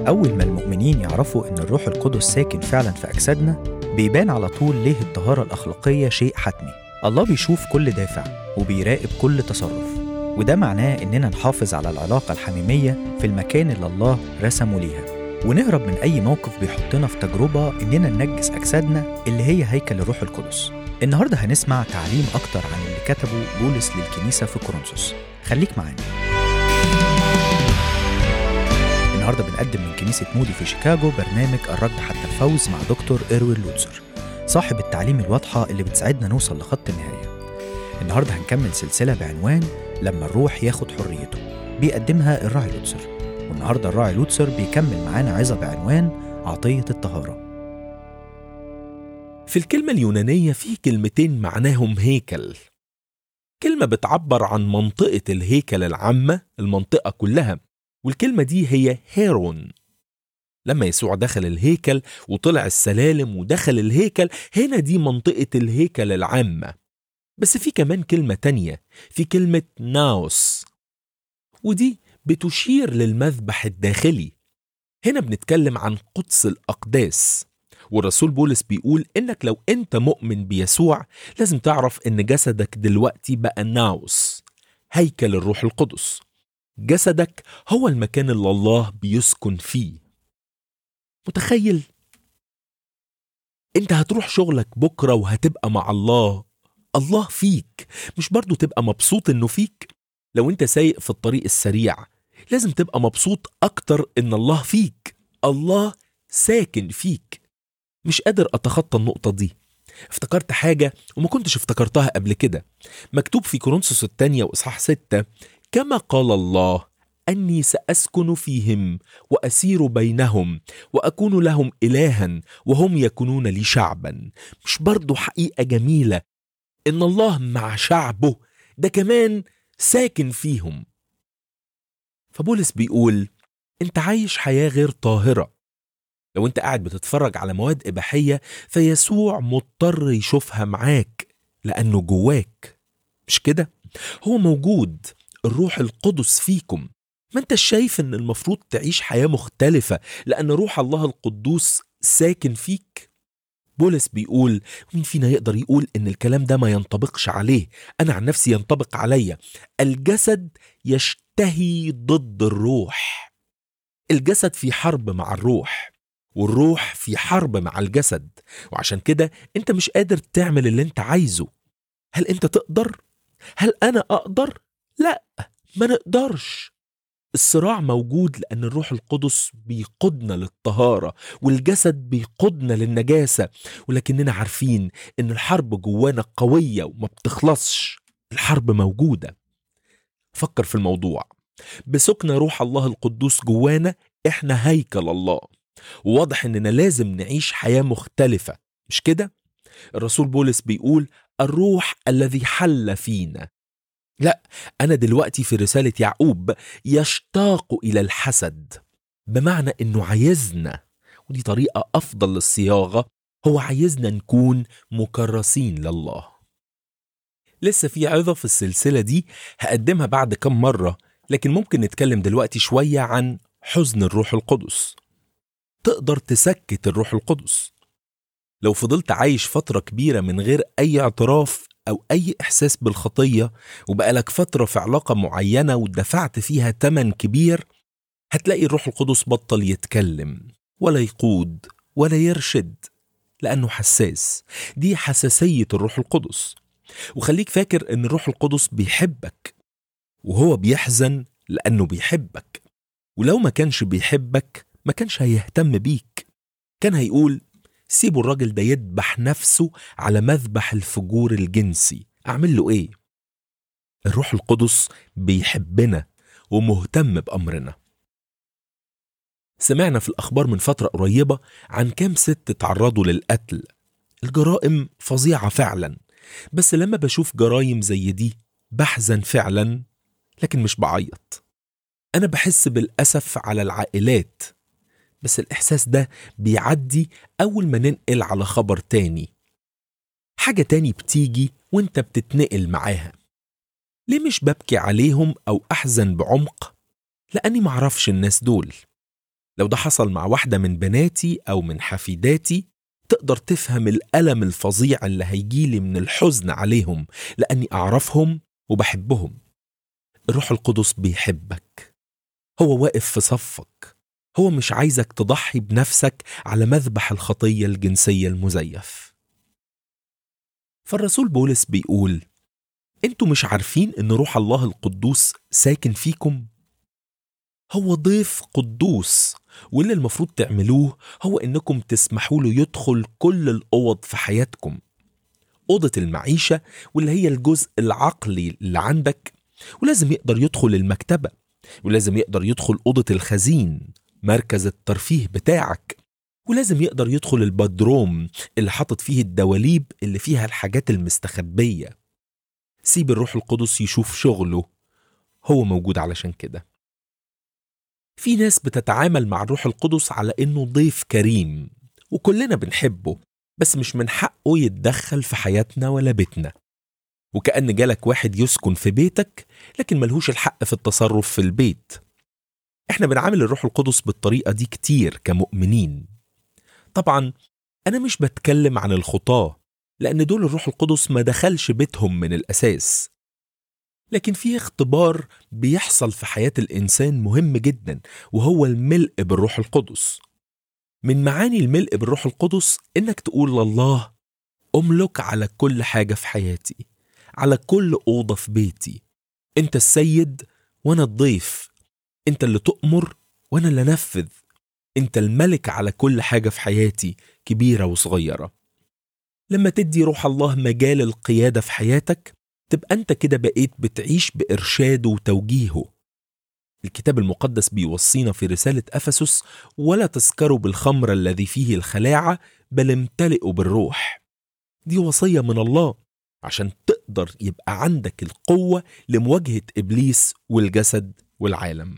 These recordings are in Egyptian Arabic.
أول ما المؤمنين يعرفوا إن الروح القدس ساكن فعلا في أجسادنا بيبان على طول ليه الطهارة الأخلاقية شيء حتمي الله بيشوف كل دافع وبيراقب كل تصرف وده معناه إننا نحافظ على العلاقة الحميمية في المكان اللي الله رسمه ليها ونهرب من أي موقف بيحطنا في تجربة إننا ننجس أجسادنا اللي هي هيكل الروح القدس النهاردة هنسمع تعليم أكتر عن اللي كتبه بولس للكنيسة في كورنثوس خليك معانا النهارده بنقدم من كنيسة مودي في شيكاغو برنامج الركض حتى الفوز مع دكتور إروين لوتسر صاحب التعليم الواضحة اللي بتساعدنا نوصل لخط النهاية النهارده هنكمل سلسلة بعنوان لما الروح ياخد حريته بيقدمها الراعي لوتسر والنهارده الراعي لوتسر بيكمل معانا عظة بعنوان عطية الطهارة في الكلمة اليونانية في كلمتين معناهم هيكل كلمة بتعبر عن منطقة الهيكل العامة المنطقة كلها والكلمة دي هي هيرون لما يسوع دخل الهيكل وطلع السلالم ودخل الهيكل هنا دي منطقة الهيكل العامة بس في كمان كلمة تانية في كلمة ناوس ودي بتشير للمذبح الداخلي هنا بنتكلم عن قدس الأقداس والرسول بولس بيقول إنك لو أنت مؤمن بيسوع لازم تعرف إن جسدك دلوقتي بقى ناوس هيكل الروح القدس جسدك هو المكان اللي الله بيسكن فيه متخيل انت هتروح شغلك بكرة وهتبقى مع الله الله فيك مش برضو تبقى مبسوط انه فيك لو انت سايق في الطريق السريع لازم تبقى مبسوط اكتر ان الله فيك الله ساكن فيك مش قادر اتخطى النقطة دي افتكرت حاجة وما كنتش افتكرتها قبل كده مكتوب في كورنثوس الثانية وإصحاح ستة كما قال الله اني ساسكن فيهم واسير بينهم واكون لهم الها وهم يكونون لي شعبا مش برضو حقيقه جميله ان الله مع شعبه ده كمان ساكن فيهم فبولس بيقول انت عايش حياه غير طاهره لو انت قاعد بتتفرج على مواد اباحيه فيسوع مضطر يشوفها معاك لانه جواك مش كده هو موجود الروح القدس فيكم ما انت شايف ان المفروض تعيش حياة مختلفة لأن روح الله القدوس ساكن فيك بولس بيقول مين فينا يقدر يقول ان الكلام ده ما ينطبقش عليه انا عن نفسي ينطبق عليا الجسد يشتهي ضد الروح الجسد في حرب مع الروح والروح في حرب مع الجسد وعشان كده انت مش قادر تعمل اللي انت عايزه هل انت تقدر هل انا اقدر لا ما نقدرش الصراع موجود لأن الروح القدس بيقودنا للطهارة والجسد بيقودنا للنجاسة ولكننا عارفين إن الحرب جوانا قوية وما بتخلصش الحرب موجودة فكر في الموضوع بسكن روح الله القدوس جوانا إحنا هيكل الله وواضح إننا لازم نعيش حياة مختلفة مش كده؟ الرسول بولس بيقول الروح الذي حل فينا لا أنا دلوقتي في رسالة يعقوب يشتاق إلى الحسد بمعنى إنه عايزنا ودي طريقة أفضل للصياغة هو عايزنا نكون مكرسين لله لسه في عظة في السلسلة دي هقدمها بعد كم مرة لكن ممكن نتكلم دلوقتي شوية عن حزن الروح القدس تقدر تسكت الروح القدس لو فضلت عايش فترة كبيرة من غير أي اعتراف أو أي إحساس بالخطية وبقالك فترة في علاقة معينة ودفعت فيها تمن كبير هتلاقي الروح القدس بطل يتكلم ولا يقود ولا يرشد لأنه حساس دي حساسية الروح القدس وخليك فاكر أن الروح القدس بيحبك وهو بيحزن لأنه بيحبك ولو ما كانش بيحبك ما كانش هيهتم بيك كان هيقول سيبوا الراجل ده يذبح نفسه على مذبح الفجور الجنسي أعمل له إيه؟ الروح القدس بيحبنا ومهتم بأمرنا سمعنا في الأخبار من فترة قريبة عن كام ست تعرضوا للقتل الجرائم فظيعة فعلا بس لما بشوف جرايم زي دي بحزن فعلا لكن مش بعيط أنا بحس بالأسف على العائلات بس الإحساس ده بيعدي أول ما ننقل على خبر تاني حاجة تاني بتيجي وانت بتتنقل معاها ليه مش ببكي عليهم أو أحزن بعمق؟ لأني معرفش الناس دول لو ده حصل مع واحدة من بناتي أو من حفيداتي تقدر تفهم الألم الفظيع اللي هيجيلي من الحزن عليهم لأني أعرفهم وبحبهم الروح القدس بيحبك هو واقف في صفك هو مش عايزك تضحي بنفسك على مذبح الخطية الجنسية المزيف فالرسول بولس بيقول انتوا مش عارفين ان روح الله القدوس ساكن فيكم هو ضيف قدوس واللي المفروض تعملوه هو انكم تسمحوا له يدخل كل الاوض في حياتكم اوضه المعيشه واللي هي الجزء العقلي اللي عندك ولازم يقدر يدخل المكتبه ولازم يقدر يدخل اوضه الخزين مركز الترفيه بتاعك ولازم يقدر يدخل البدروم اللي حاطط فيه الدواليب اللي فيها الحاجات المستخبيه سيب الروح القدس يشوف شغله هو موجود علشان كده في ناس بتتعامل مع الروح القدس على انه ضيف كريم وكلنا بنحبه بس مش من حقه يتدخل في حياتنا ولا بيتنا وكأن جالك واحد يسكن في بيتك لكن ملهوش الحق في التصرف في البيت احنا بنعامل الروح القدس بالطريقة دي كتير كمؤمنين طبعا أنا مش بتكلم عن الخطاة لأن دول الروح القدس ما دخلش بيتهم من الأساس لكن في اختبار بيحصل في حياة الإنسان مهم جدا وهو الملء بالروح القدس من معاني الملء بالروح القدس إنك تقول لله أملك على كل حاجة في حياتي على كل أوضة في بيتي أنت السيد وأنا الضيف أنت اللي تؤمر وأنا اللي أنفذ أنت الملك على كل حاجة في حياتي كبيرة وصغيرة لما تدي روح الله مجال القيادة في حياتك تبقى أنت كده بقيت بتعيش بإرشاده وتوجيهه الكتاب المقدس بيوصينا في رسالة أفسس ولا تسكروا بالخمر الذي فيه الخلاعة بل امتلئوا بالروح دي وصية من الله عشان تقدر يبقى عندك القوة لمواجهة إبليس والجسد والعالم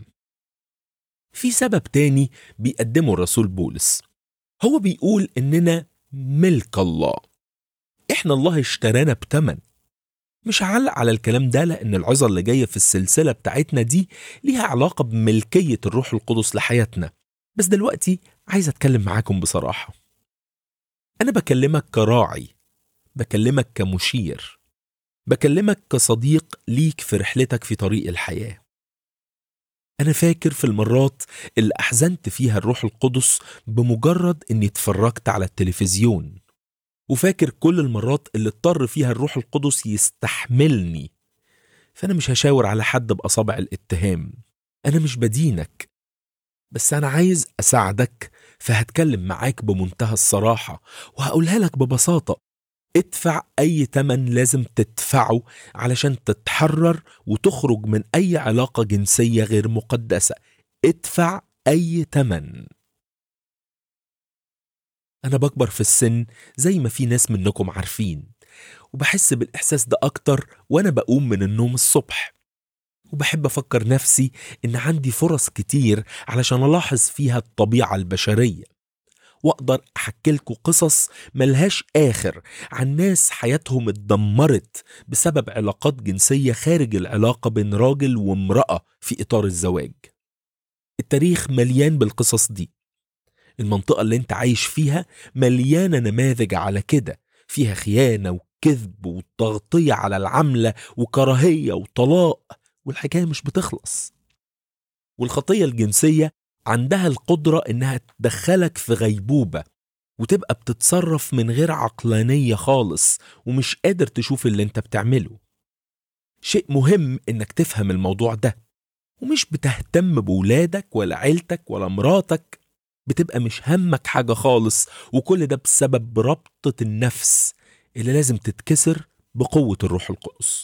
في سبب تاني بيقدمه الرسول بولس هو بيقول إننا ملك الله إحنا الله اشترانا بتمن مش هعلق على الكلام ده لأن العظة اللي جاية في السلسلة بتاعتنا دي ليها علاقة بملكية الروح القدس لحياتنا بس دلوقتي عايز أتكلم معاكم بصراحة أنا بكلمك كراعي بكلمك كمشير بكلمك كصديق ليك في رحلتك في طريق الحياة أنا فاكر في المرات اللي أحزنت فيها الروح القدس بمجرد إني اتفرجت على التلفزيون وفاكر كل المرات اللي اضطر فيها الروح القدس يستحملني فأنا مش هشاور على حد بأصابع الاتهام أنا مش بدينك بس أنا عايز أساعدك فهتكلم معاك بمنتهى الصراحة وهقولها لك ببساطة ادفع أي تمن لازم تدفعه علشان تتحرر وتخرج من أي علاقة جنسية غير مقدسة ادفع أي تمن أنا بكبر في السن زي ما في ناس منكم عارفين وبحس بالإحساس ده أكتر وأنا بقوم من النوم الصبح وبحب أفكر نفسي إن عندي فرص كتير علشان ألاحظ فيها الطبيعة البشرية وأقدر أحكي لكم قصص ملهاش آخر عن ناس حياتهم اتدمرت بسبب علاقات جنسية خارج العلاقة بين راجل وامرأة في إطار الزواج التاريخ مليان بالقصص دي المنطقة اللي انت عايش فيها مليانة نماذج على كده فيها خيانة وكذب وتغطية على العملة وكراهية وطلاق والحكاية مش بتخلص والخطية الجنسية عندها القدرة إنها تدخلك في غيبوبة وتبقى بتتصرف من غير عقلانية خالص ومش قادر تشوف اللي انت بتعمله شيء مهم إنك تفهم الموضوع ده ومش بتهتم بولادك ولا عيلتك ولا مراتك بتبقى مش همك حاجة خالص وكل ده بسبب ربطة النفس اللي لازم تتكسر بقوة الروح القدس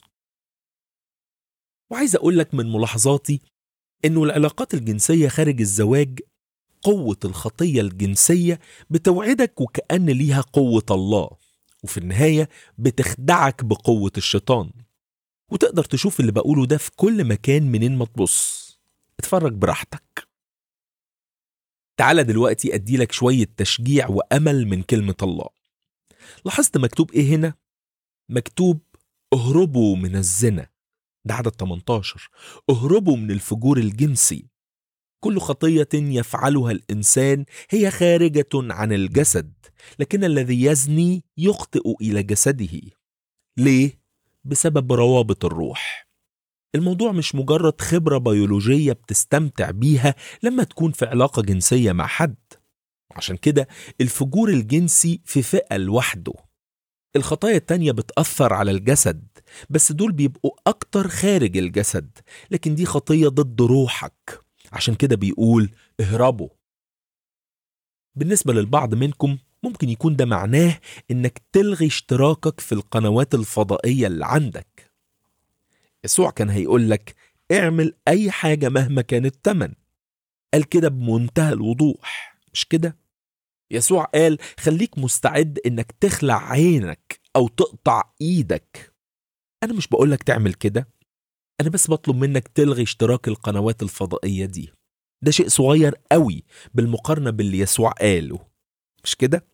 وعايز أقول لك من ملاحظاتي إنه العلاقات الجنسية خارج الزواج قوة الخطية الجنسية بتوعدك وكأن ليها قوة الله وفي النهاية بتخدعك بقوة الشيطان وتقدر تشوف اللي بقوله ده في كل مكان منين ما تبص اتفرج براحتك تعالى دلوقتي أديلك شوية تشجيع وأمل من كلمة الله لاحظت مكتوب إيه هنا؟ مكتوب اهربوا من الزنا ده عدد 18 اهربوا من الفجور الجنسي كل خطيه يفعلها الانسان هي خارجه عن الجسد لكن الذي يزني يخطئ الى جسده ليه بسبب روابط الروح الموضوع مش مجرد خبره بيولوجيه بتستمتع بيها لما تكون في علاقه جنسيه مع حد عشان كده الفجور الجنسي في فئه لوحده الخطايا التانية بتأثر على الجسد بس دول بيبقوا أكتر خارج الجسد لكن دي خطية ضد روحك عشان كده بيقول اهربوا بالنسبة للبعض منكم ممكن يكون ده معناه انك تلغي اشتراكك في القنوات الفضائية اللي عندك يسوع كان هيقول لك اعمل اي حاجة مهما كان التمن قال كده بمنتهى الوضوح مش كده يسوع قال خليك مستعد انك تخلع عينك او تقطع ايدك انا مش بقولك تعمل كده انا بس بطلب منك تلغي اشتراك القنوات الفضائية دي ده شيء صغير قوي بالمقارنة باللي يسوع قاله مش كده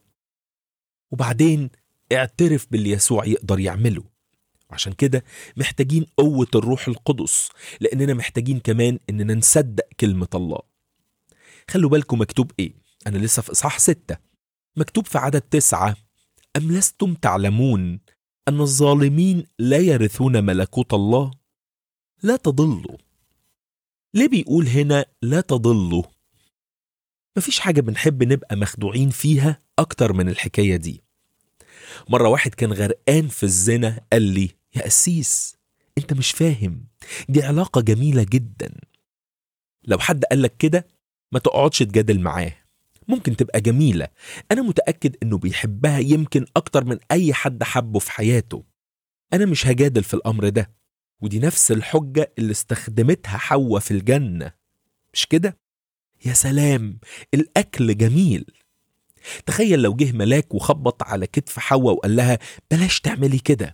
وبعدين اعترف باللي يسوع يقدر يعمله عشان كده محتاجين قوة الروح القدس لأننا محتاجين كمان إننا نصدق كلمة الله خلوا بالكم مكتوب إيه أنا لسه في إصحاح ستة مكتوب في عدد تسعة أم لستم تعلمون أن الظالمين لا يرثون ملكوت الله لا تضلوا ليه بيقول هنا لا تضلوا مفيش حاجة بنحب نبقى مخدوعين فيها أكتر من الحكاية دي مرة واحد كان غرقان في الزنا قال لي يا قسيس انت مش فاهم دي علاقة جميلة جدا لو حد قالك كده ما تقعدش تجادل معاه ممكن تبقى جميلة أنا متأكد إنه بيحبها يمكن أكتر من أي حد حبه في حياته أنا مش هجادل في الأمر ده ودي نفس الحجة اللي استخدمتها حواء في الجنة مش كده؟ يا سلام الأكل جميل تخيل لو جه ملاك وخبط على كتف حواء وقال لها بلاش تعملي كده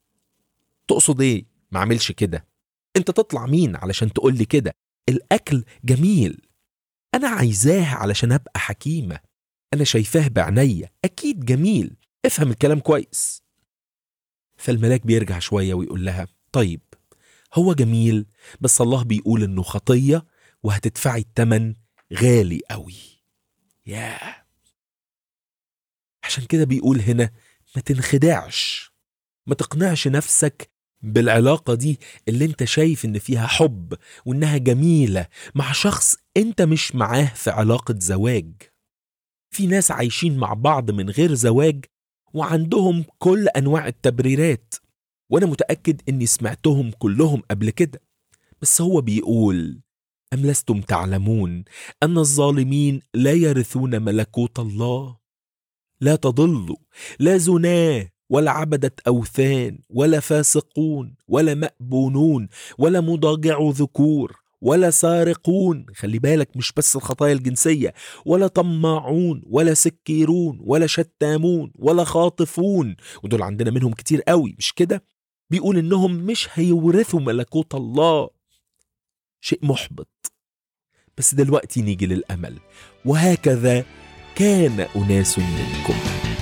تقصد ايه ما عملش كده انت تطلع مين علشان تقول لي كده الاكل جميل انا عايزاه علشان ابقى حكيمه انا شايفاه بعينيا اكيد جميل افهم الكلام كويس فالملاك بيرجع شويه ويقول لها طيب هو جميل بس الله بيقول انه خطيه وهتدفعي التمن غالي قوي ياه عشان كده بيقول هنا ما تنخدعش ما تقنعش نفسك بالعلاقة دي اللي انت شايف ان فيها حب وانها جميلة مع شخص انت مش معاه في علاقة زواج في ناس عايشين مع بعض من غير زواج وعندهم كل انواع التبريرات وانا متأكد اني سمعتهم كلهم قبل كده بس هو بيقول أم لستم تعلمون أن الظالمين لا يرثون ملكوت الله لا تضلوا لا زناه ولا عبدة أوثان ولا فاسقون ولا مأبونون ولا مضاجع ذكور ولا سارقون خلي بالك مش بس الخطايا الجنسية ولا طماعون ولا سكيرون ولا شتامون ولا خاطفون ودول عندنا منهم كتير قوي مش كده بيقول إنهم مش هيورثوا ملكوت الله شيء محبط بس دلوقتي نيجي للأمل وهكذا كان أناس منكم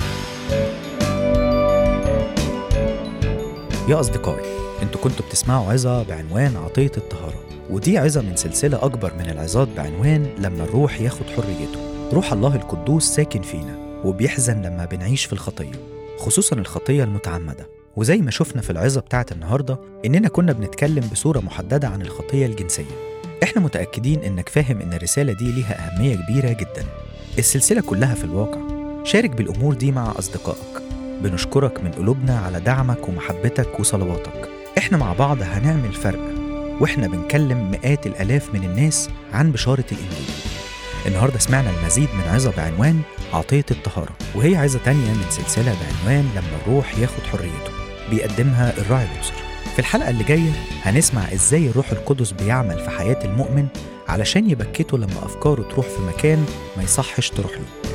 يا أصدقائي انتوا كنتوا بتسمعوا عظة بعنوان عطية الطهارة ودي عظة من سلسلة أكبر من العظات بعنوان لما الروح ياخد حريته روح الله القدوس ساكن فينا وبيحزن لما بنعيش في الخطية خصوصا الخطية المتعمدة وزي ما شفنا في العظة بتاعت النهاردة إننا كنا بنتكلم بصورة محددة عن الخطية الجنسية إحنا متأكدين إنك فاهم إن الرسالة دي ليها أهمية كبيرة جدا السلسلة كلها في الواقع شارك بالأمور دي مع أصدقائك بنشكرك من قلوبنا على دعمك ومحبتك وصلواتك احنا مع بعض هنعمل فرق واحنا بنكلم مئات الالاف من الناس عن بشارة الانجيل النهاردة سمعنا المزيد من عظة بعنوان عطية الطهارة وهي عظة تانية من سلسلة بعنوان لما الروح ياخد حريته بيقدمها الراعي الأسر في الحلقة اللي جاية هنسمع ازاي الروح القدس بيعمل في حياة المؤمن علشان يبكته لما أفكاره تروح في مكان ما يصحش تروح له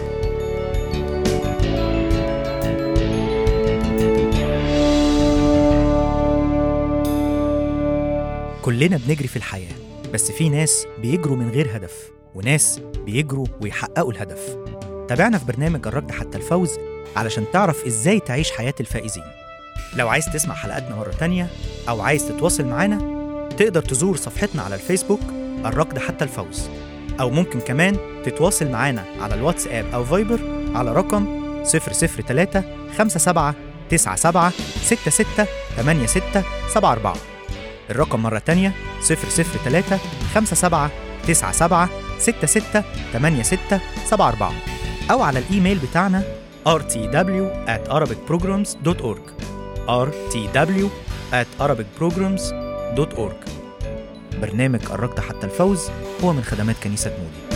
كلنا بنجري في الحياة بس في ناس بيجروا من غير هدف وناس بيجروا ويحققوا الهدف تابعنا في برنامج الركض حتى الفوز علشان تعرف ازاي تعيش حياة الفائزين لو عايز تسمع حلقاتنا مرة تانية أو عايز تتواصل معانا تقدر تزور صفحتنا على الفيسبوك الركض حتى الفوز أو ممكن كمان تتواصل معانا على الواتساب أو فايبر على رقم 003 57 97 66 86 74 الرقم مرة تانية 003 57 97 66 86 74 أو على الإيميل بتاعنا rtw at arabicprograms.org rtw at arabicprograms.org برنامج قربت حتى الفوز هو من خدمات كنيسة مودي